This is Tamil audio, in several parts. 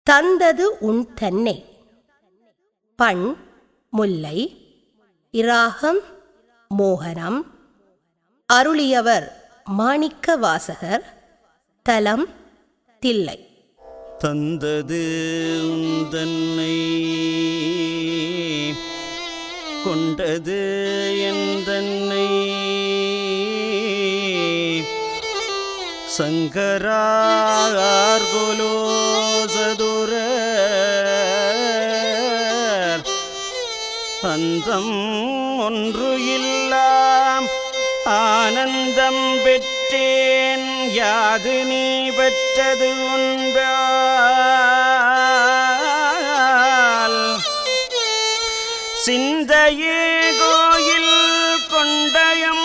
தந்தது உன் தன்னை பண் முல்லை இராகம் மோகனம் அருளியவர் மாணிக்க வாசகர் தலம் தில்லை தந்தது உந்தன்னை கொண்டது எந்தன்னை சங்கரார்கொலோ சதுர அந்தம் ஒன்று இல்லாம் ஆனந்தம் பெற்றேன் யாது நீ பெற்றது உன்பால் சிந்தையே கோயில் கொண்டயம்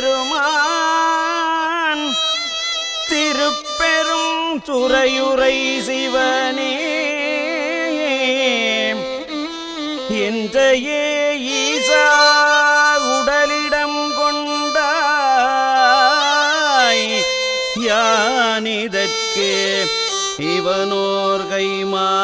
பெருமான் திருப்பெரும் துறையுரை சிவனே எந்தையே ஈசா உடலிடம் கொண்டாய் யானிதற்கு இவனோர் கைமா